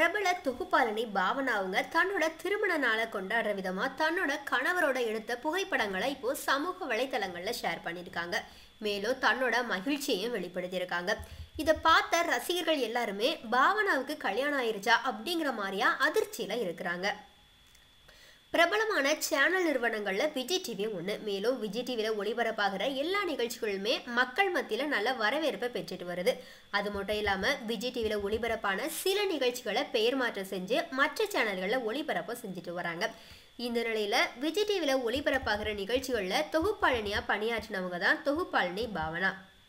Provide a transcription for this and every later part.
பிரபல தொகுப்பாளினி பாவனா அவங்க தன்னோட திருமண நாளை கொண்டாடுற விதமா தன்னோட கணவரோட எடுத்த புகைப்படங்களை இப்போ சமூக வலைத்தளங்கள்ல ஷேர் பண்ணியிருக்காங்க மேலும் தன்னோட மகிழ்ச்சியையும் வெளிப்படுத்தியிருக்காங்க இதை பார்த்த ரசிகர்கள் எல்லாருமே பாவனாவுக்கு கல்யாணம் ஆயிருச்சா அப்படிங்கிற மாதிரியா அதிர்ச்சியில இருக்கிறாங்க பிரபலமான சேனல் நிறுவனங்கள்ல விஜய் டிவி ஒன்று மேலும் விஜய் டிவியில் ஒளிபரப்பாகிற எல்லா நிகழ்ச்சிகளுமே மக்கள் மத்தியில் நல்ல வரவேற்பை பெற்றுட்டு வருது அது மட்டும் இல்லாமல் விஜய் டிவியில் ஒளிபரப்பான சில நிகழ்ச்சிகளை பெயர் மாற்றம் செஞ்சு மற்ற சேனல்களில் ஒளிபரப்பும் செஞ்சுட்டு வராங்க இந்த நிலையில் விஜய் டிவியில் ஒளிபரப்பாகிற நிகழ்ச்சிகளில் தொகுப்பாளினியாக பணியாற்றினவங்க தான் தொகுப்பாளினி பாவனா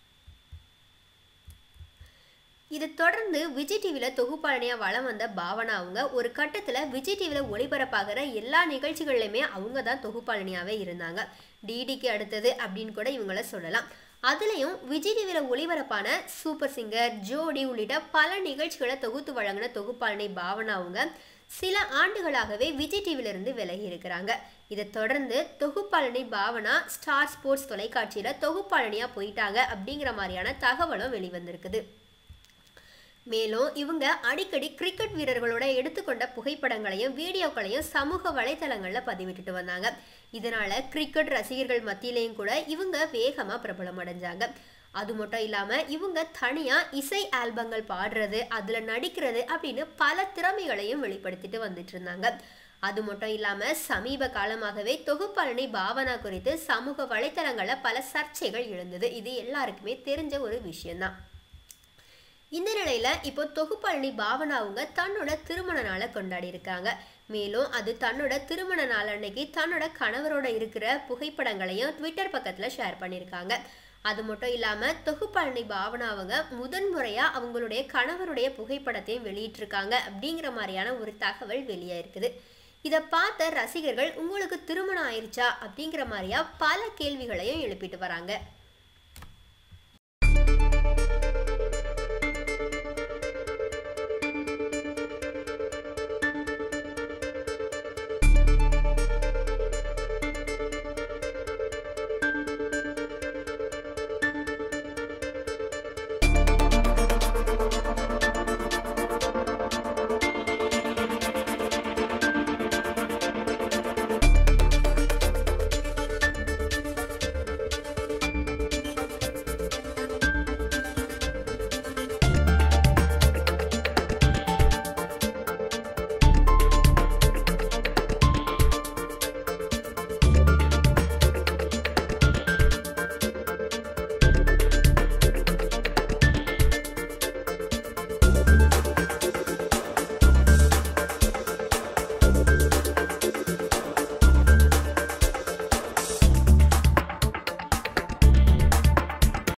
இதை தொடர்ந்து விஜய் டிவியில் தொகுப்பாளனியாக வளம் வந்த பாவனா அவங்க ஒரு கட்டத்தில் விஜய் டிவியில் ஒளிபரப்பாகிற எல்லா நிகழ்ச்சிகள்லையுமே அவங்க தான் தொகுப்பாளனியாகவே இருந்தாங்க டிடிக்கு அடுத்தது அப்படின்னு கூட இவங்கள சொல்லலாம் அதுலேயும் விஜய் டிவியில் ஒளிபரப்பான சூப்பர் சிங்கர் ஜோடி உள்ளிட்ட பல நிகழ்ச்சிகளை தொகுத்து வழங்கின தொகுப்பாளனி பாவனா அவங்க சில ஆண்டுகளாகவே விஜய் டிவியிலிருந்து விலகி இருக்கிறாங்க இதை தொடர்ந்து தொகுப்பாளனி பாவனா ஸ்டார் ஸ்போர்ட்ஸ் தொலைக்காட்சியில் தொகுப்பாளனியாக போயிட்டாங்க அப்படிங்கிற மாதிரியான தகவலும் வெளிவந்திருக்குது மேலும் இவங்க அடிக்கடி கிரிக்கெட் வீரர்களோட எடுத்துக்கொண்ட புகைப்படங்களையும் வீடியோக்களையும் சமூக வலைத்தளங்களில் பதிவிட்டுட்டு வந்தாங்க இதனால கிரிக்கெட் ரசிகர்கள் மத்தியிலையும் கூட இவங்க வேகமாக பிரபலம் அடைஞ்சாங்க அது மட்டும் இல்லாமல் இவங்க தனியாக இசை ஆல்பங்கள் பாடுறது அதில் நடிக்கிறது அப்படின்னு பல திறமைகளையும் வெளிப்படுத்திட்டு வந்துட்டு இருந்தாங்க அது மட்டும் இல்லாமல் சமீப காலமாகவே தொகுப்பாளனி பாவனா குறித்து சமூக வலைத்தளங்களில் பல சர்ச்சைகள் எழுந்தது இது எல்லாருக்குமே தெரிஞ்ச ஒரு விஷயம்தான் இந்த நிலையில இப்போ தொகுப்பாளனி பாவனா அவங்க தன்னோட திருமண நாளை கொண்டாடி இருக்காங்க மேலும் அது தன்னோட திருமண நாள் அன்னைக்கு தன்னோட கணவரோட இருக்கிற புகைப்படங்களையும் ட்விட்டர் பக்கத்துல ஷேர் பண்ணியிருக்காங்க அது மட்டும் இல்லாம தொகுப்பாளனி பாவனா அவங்க முதன் முறையா அவங்களுடைய கணவருடைய புகைப்படத்தையும் வெளியிட்டிருக்காங்க அப்படிங்கிற மாதிரியான ஒரு தகவல் வெளியாயிருக்குது இதை பார்த்த ரசிகர்கள் உங்களுக்கு திருமணம் ஆயிருச்சா அப்படிங்கிற மாதிரியா பல கேள்விகளையும் எழுப்பிட்டு வராங்க